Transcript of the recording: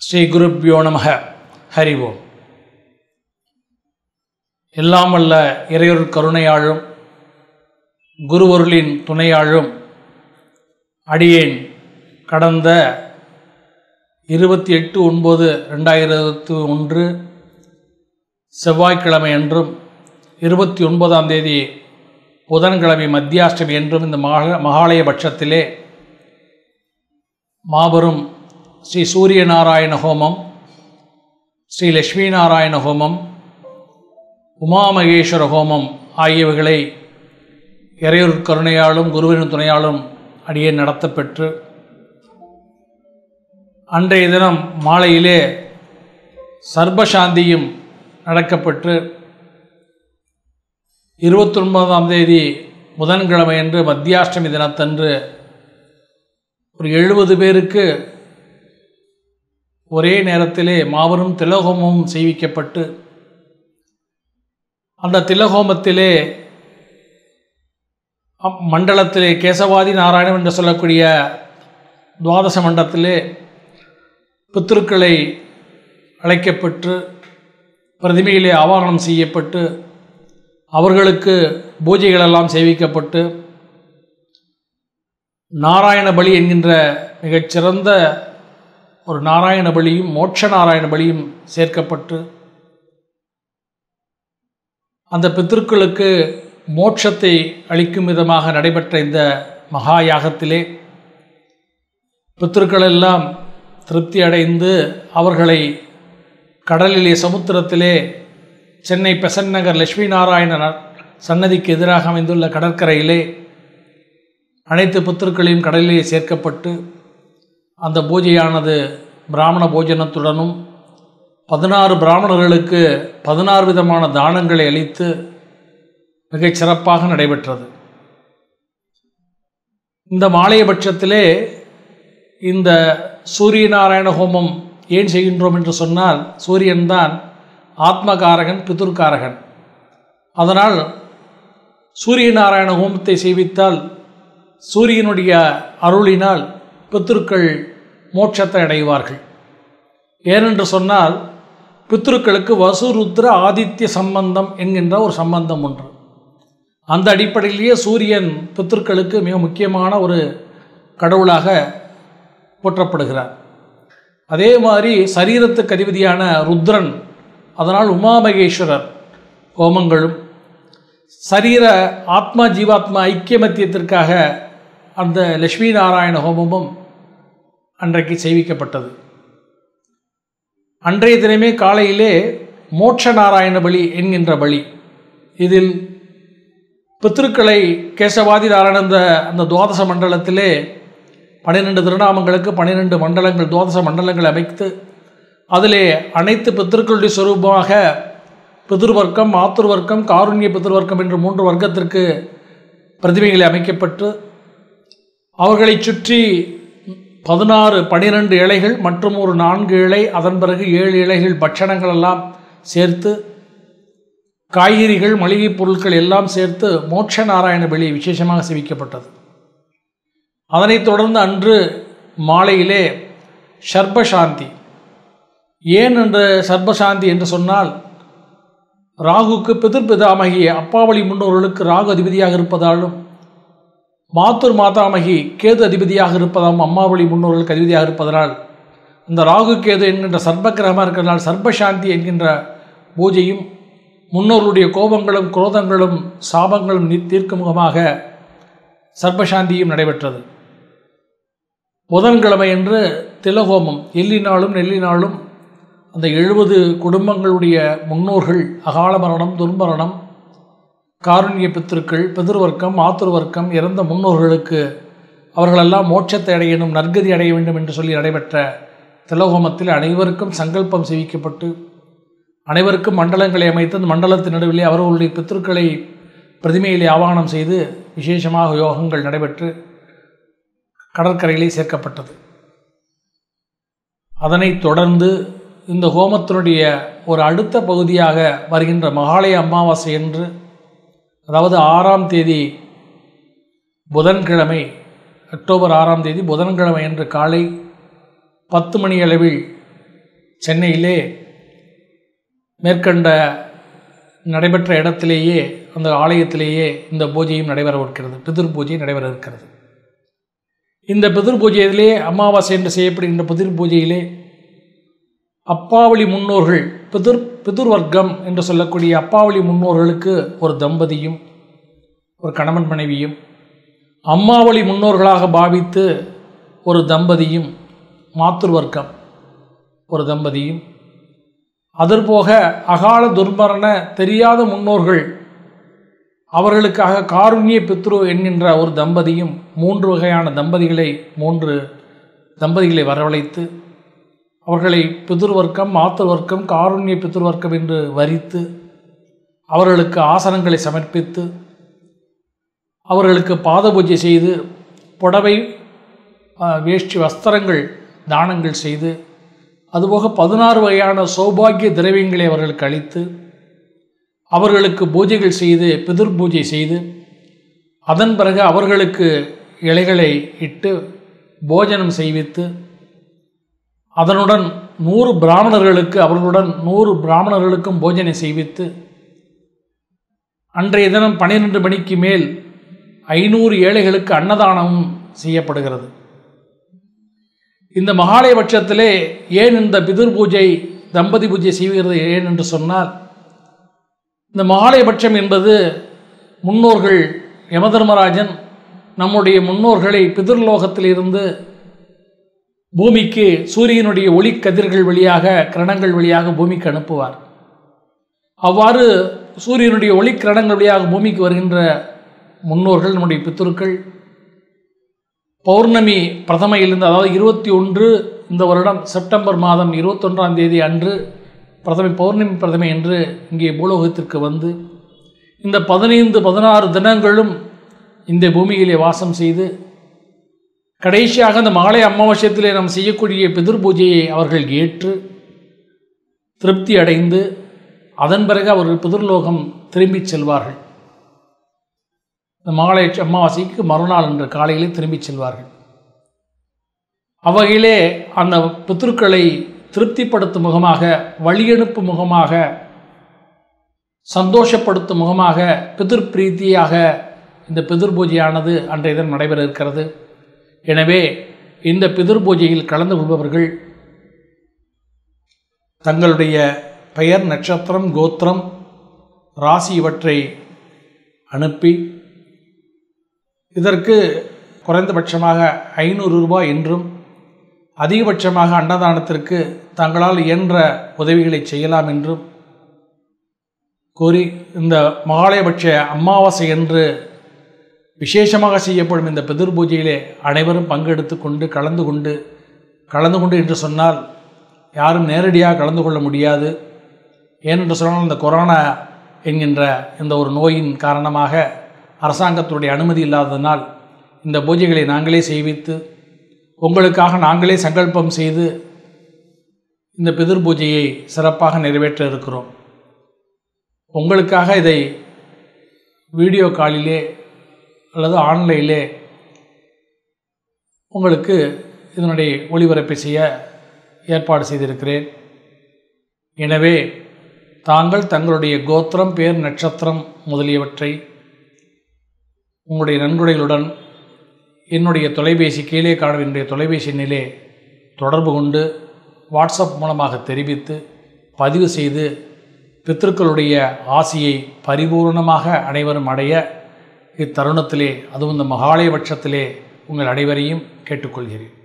ஸ்ரீ குருப்பியோ நமக ஹரி ஓம் எல்லாம் வல்ல இறையொரு கருணையாளும் குருவருளின் துணையாளும் அடியேன் கடந்த இருபத்தி எட்டு ஒன்பது ரெண்டாயிரத்து ஒன்று செவ்வாய்க்கிழமை அன்றும் இருபத்தி ஒன்பதாம் தேதி புதன்கிழமை மத்தியாஷ்டமி என்றும் இந்த மகா மகாலய பட்சத்திலே மாபெரும் ஸ்ரீ சூரிய நாராயண ஹோமம் ஸ்ரீ லட்சுமி நாராயண ஹோமம் உமாமகேஸ்வர ஹோமம் ஆகியவைகளை இறையூர் கருணையாலும் குருவின் துணையாலும் அடியே நடத்தப்பெற்று அன்றைய தினம் மாலையிலே சர்பசாந்தியும் நடக்கப்பெற்று இருபத்தொன்பதாம் தேதி புதன்கிழமை அன்று மத்தியாஷ்டமி தினத்தன்று ஒரு எழுபது பேருக்கு ஒரே நேரத்திலே மாபெரும் திலகோமம் செய்விக்கப்பட்டு அந்த திலகோமத்திலே மண்டலத்திலே கேசவாதி நாராயணம் என்று சொல்லக்கூடிய துவாதச மண்டலத்திலே பித்திருக்களை அழைக்கப்பட்டு பிரதிமையிலே ஆவாரணம் செய்யப்பட்டு அவர்களுக்கு பூஜைகளெல்லாம் செய்விக்கப்பட்டு நாராயண பலி என்கின்ற மிகச்சிறந்த ஒரு நாராயண பலியும் மோட்ச நாராயண பலியும் சேர்க்கப்பட்டு அந்த பித்திருக்களுக்கு மோட்சத்தை அளிக்கும் விதமாக நடைபெற்ற இந்த மகா யாகத்திலே பித்திருக்கள் எல்லாம் திருப்தி அடைந்து அவர்களை கடலிலே சமுத்திரத்திலே சென்னை பெசன் நகர் லட்சுமி நாராயண சன்னதிக்கு எதிராக அமைந்துள்ள கடற்கரையிலே அனைத்து புத்திருக்களையும் கடலிலே சேர்க்கப்பட்டு அந்த பூஜையானது பிராமண போஜனத்துடனும் பதினாறு பிராமணர்களுக்கு பதினாறு விதமான தானங்களை அளித்து மிகச் சிறப்பாக நடைபெற்றது இந்த மாலையபட்சத்திலே இந்த சூரிய நாராயண ஹோமம் ஏன் செய்கின்றோம் என்று சொன்னால் சூரியன்தான் ஆத்மகாரகன் பிதுர்காரகன் அதனால் சூரிய நாராயண ஹோமத்தை செய்வித்தால் சூரியனுடைய அருளினால் பித்திருக்கள் மோட்சத்தை அடைவார்கள் ஏனென்று சொன்னால் பித்திருக்களுக்கு வசுருத்ர ஆதித்ய சம்பந்தம் என்கின்ற ஒரு சம்பந்தம் ஒன்று அந்த அடிப்படையிலேயே சூரியன் பித்திருக்களுக்கு மிக முக்கியமான ஒரு கடவுளாக போற்றப்படுகிறார் அதே மாதிரி சரீரத்துக்கு அதிபதியான ருத்ரன் அதனால் உமாமகேஸ்வரர் ஹோமங்களும் சரீர ஆத்மா ஜீவாத்மா ஐக்கிய மத்தியத்திற்காக அந்த லட்சுமி நாராயண ஹோமமும் அன்றைக்கு செய்விக்கப்பட்டது அன்றைய தினமே காலையிலே மோட்ச நாராயண பலி என்கின்ற பலி இதில் பித்திருக்களை கேசவாதி நாராயணந்த அந்த துவாதச மண்டலத்திலே பன்னிரெண்டு திருநாமங்களுக்கு பன்னிரெண்டு மண்டலங்கள் துவாதச மண்டலங்கள் அமைத்து அதிலே அனைத்து பித்திருக்களுடைய சொரூபமாக பிதிர்வர்க்கம் மாத்திருவர்க்கம் காருண்ய பிதிர்வர்க்கம் என்று மூன்று வர்க்கத்திற்கு பிரதிமைகளை அமைக்கப்பட்டு அவர்களை சுற்றி பதினாறு பனிரெண்டு இலைகள் மற்றும் ஒரு நான்கு இலை அதன் பிறகு ஏழு இலைகள் பட்சணங்கள் எல்லாம் சேர்த்து காய்கறிகள் மளிகைப் பொருட்கள் எல்லாம் சேர்த்து மோட்ச நாராயண பலி விசேஷமாக சேவிக்கப்பட்டது அதனைத் தொடர்ந்து அன்று மாலையிலே சர்பசாந்தி ஏன் என்று சர்பசாந்தி என்று சொன்னால் ராகுக்கு பிதிர்பிதாமகி அப்பாவளி முன்னோர்களுக்கு ராகு அதிபதியாக இருப்பதாலும் மாத்தூர் மாதாமகி கேது அதிபதியாக இருப்பதாம் அம்மாவளி முன்னோர்களுக்கு அதிபதியாக இருப்பதனால் இந்த ராகு கேது என்கின்ற சர்பகிரகமாக இருக்கிறதால் சர்பசாந்தி என்கின்ற பூஜையும் முன்னோர்களுடைய கோபங்களும் குரோதங்களும் சாபங்களும் தீர்க்கும் முகமாக சர்பசாந்தியும் நடைபெற்றது புதன்கிழமை என்று திலகோமம் எல்லினாலும் நெல்லினாலும் அந்த எழுபது குடும்பங்களுடைய முன்னோர்கள் அகால மரணம் துர்மரணம் காருண்ய பித்திருக்கள் பிதிர்வர்க்கம் ஆத்துருவர்க்கம் இறந்த முன்னோர்களுக்கு அவர்களெல்லாம் மோட்சத்தை அடையணும் நற்கதி அடைய வேண்டும் என்று சொல்லி நடைபெற்ற திலகோமத்தில் அனைவருக்கும் சங்கல்பம் செய்விக்கப்பட்டு அனைவருக்கும் மண்டலங்களை அமைத்து அந்த மண்டலத்தின் நடுவிலே அவர்களுடைய பித்திருக்களை பிரதிமையிலே ஆவாகனம் செய்து விசேஷமாக யோகங்கள் நடைபெற்று கடற்கரையிலே சேர்க்கப்பட்டது அதனைத் தொடர்ந்து இந்த ஹோமத்தினுடைய ஒரு அடுத்த பகுதியாக வருகின்ற மகாலய அமாவாசை என்று அதாவது ஆறாம் தேதி புதன்கிழமை அக்டோபர் ஆறாம் தேதி புதன்கிழமை அன்று காலை பத்து மணி அளவில் சென்னையிலே மேற்கண்ட நடைபெற்ற இடத்திலேயே அந்த ஆலயத்திலேயே இந்த பூஜையும் நடைபெற இருக்கிறது பிதிர் பூஜை நடைபெற இருக்கிறது இந்த பிதிர் பூஜையிலே அமாவாசை என்று செய்யப்படுகின்ற பிதிர் பூஜையிலே அப்பாவளி முன்னோர்கள் பிதிர் பிதிர் வர்க்கம் என்று சொல்லக்கூடிய அப்பாவளி முன்னோர்களுக்கு ஒரு தம்பதியும் ஒரு கணவன் மனைவியும் அம்மாவளி முன்னோர்களாக பாவித்து ஒரு தம்பதியும் மாத்துர் வர்க்கம் ஒரு தம்பதியும் அதற்போக அகால துர்மரண தெரியாத முன்னோர்கள் அவர்களுக்காக காருண்ய பித்ரு என்கின்ற ஒரு தம்பதியும் மூன்று வகையான தம்பதிகளை மூன்று தம்பதிகளை வரவழைத்து அவர்களை பிதுர்வர்க்கம் மாத்துவர்க்கம் காருண்ய பிதுர்வர்க்கம் என்று வரித்து அவர்களுக்கு ஆசனங்களை சமர்ப்பித்து அவர்களுக்கு பாத பூஜை செய்து புடவை வேஷ்டி வஸ்திரங்கள் தானங்கள் செய்து அதுபோக பதினாறு வகையான சௌபாகிய திரவியங்களை அவர்களுக்கு அளித்து அவர்களுக்கு பூஜைகள் செய்து பிதிர் பூஜை செய்து அதன் பிறகு அவர்களுக்கு இலைகளை இட்டு போஜனம் செய்வித்து அதனுடன் நூறு பிராமணர்களுக்கு அவர்களுடன் நூறு பிராமணர்களுக்கும் போஜனை செய்வித்து அன்றைய தினம் பன்னிரெண்டு மணிக்கு மேல் ஐநூறு ஏழைகளுக்கு அன்னதானமும் செய்யப்படுகிறது இந்த மகாலயபட்சத்திலே ஏன் இந்த பிதிர் பூஜை தம்பதி பூஜை செய்கிறது ஏன் என்று சொன்னால் இந்த மகாலயபட்சம் என்பது முன்னோர்கள் யமதர்மராஜன் நம்முடைய முன்னோர்களை பிதிர்லோகத்திலிருந்து பூமிக்கு சூரியனுடைய ஒளிக்கதிர்கள் வழியாக கிரணங்கள் வழியாக பூமிக்கு அனுப்புவார் அவ்வாறு சூரியனுடைய ஒளிக்கிரணங்கள் வழியாக பூமிக்கு வருகின்ற முன்னோர்கள் நம்முடைய பித்துருக்கள் பௌர்ணமி பிரதமையிலிருந்து அதாவது இருபத்தி ஒன்று இந்த வருடம் செப்டம்பர் மாதம் இருபத்தொன்றாம் தேதி அன்று பிரதமை பௌர்ணமி பிரதமை என்று இங்கே பூலோகத்திற்கு வந்து இந்த பதினைந்து பதினாறு தினங்களும் இந்த பூமியிலே வாசம் செய்து கடைசியாக அந்த மாலை அமாவாசையத்திலே நாம் செய்யக்கூடிய பிதிர் பூஜையை அவர்கள் ஏற்று திருப்தி அடைந்து அதன் பிறகு அவர்கள் பிதிர்லோகம் திரும்பிச் செல்வார்கள் இந்த மாலை அமாவாசைக்கு மறுநாள் என்ற காலையிலே திரும்பிச் செல்வார்கள் அவ்வகையிலே அந்த பித்திருக்களை திருப்திப்படுத்தும் முகமாக வழியனுப்பு முகமாக சந்தோஷப்படுத்தும் முகமாக பிதிர் பிரீத்தியாக இந்த பிதிர் பூஜையானது அன்றைய தினம் நடைபெற இருக்கிறது எனவே இந்த பிதிர் பூஜையில் கலந்து கொள்பவர்கள் தங்களுடைய பெயர் நட்சத்திரம் கோத்திரம் ராசி இவற்றை அனுப்பி இதற்கு குறைந்தபட்சமாக ஐநூறு ரூபாய் என்றும் அதிகபட்சமாக அன்னதானத்திற்கு தங்களால் இயன்ற உதவிகளை செய்யலாம் என்றும் கூறி இந்த மகாலயபட்ச அமாவாசை என்று விசேஷமாக செய்யப்படும் இந்த பிதிர் பூஜையிலே அனைவரும் பங்கெடுத்து கொண்டு கலந்து கொண்டு கலந்து கொண்டு என்று சொன்னால் யாரும் நேரடியாக கலந்து கொள்ள முடியாது ஏனென்று சொன்னால் இந்த கொரோனா என்கின்ற இந்த ஒரு நோயின் காரணமாக அரசாங்கத்துடைய அனுமதி இல்லாததனால் இந்த பூஜைகளை நாங்களே செய்வித்து உங்களுக்காக நாங்களே சங்கல்பம் செய்து இந்த பிதிர் பூஜையை சிறப்பாக நிறைவேற்ற இருக்கிறோம் உங்களுக்காக இதை வீடியோ காலிலே அல்லது ஆன்லைனிலே உங்களுக்கு இதனுடைய ஒளிபரப்பை செய்ய ஏற்பாடு செய்திருக்கிறேன் எனவே தாங்கள் தங்களுடைய கோத்திரம் பேர் நட்சத்திரம் முதலியவற்றை உங்களுடைய நன்கொடைகளுடன் என்னுடைய தொலைபேசி கீழே காண என்னுடைய தொலைபேசி எண்ணிலே தொடர்பு கொண்டு வாட்ஸ்அப் மூலமாக தெரிவித்து பதிவு செய்து பித்திருக்களுடைய ஆசியை பரிபூர்ணமாக அனைவரும் அடைய இத்தருணத்திலே அதுவும் இந்த மகாலய பட்சத்திலே உங்கள் அனைவரையும் கேட்டுக்கொள்கிறேன்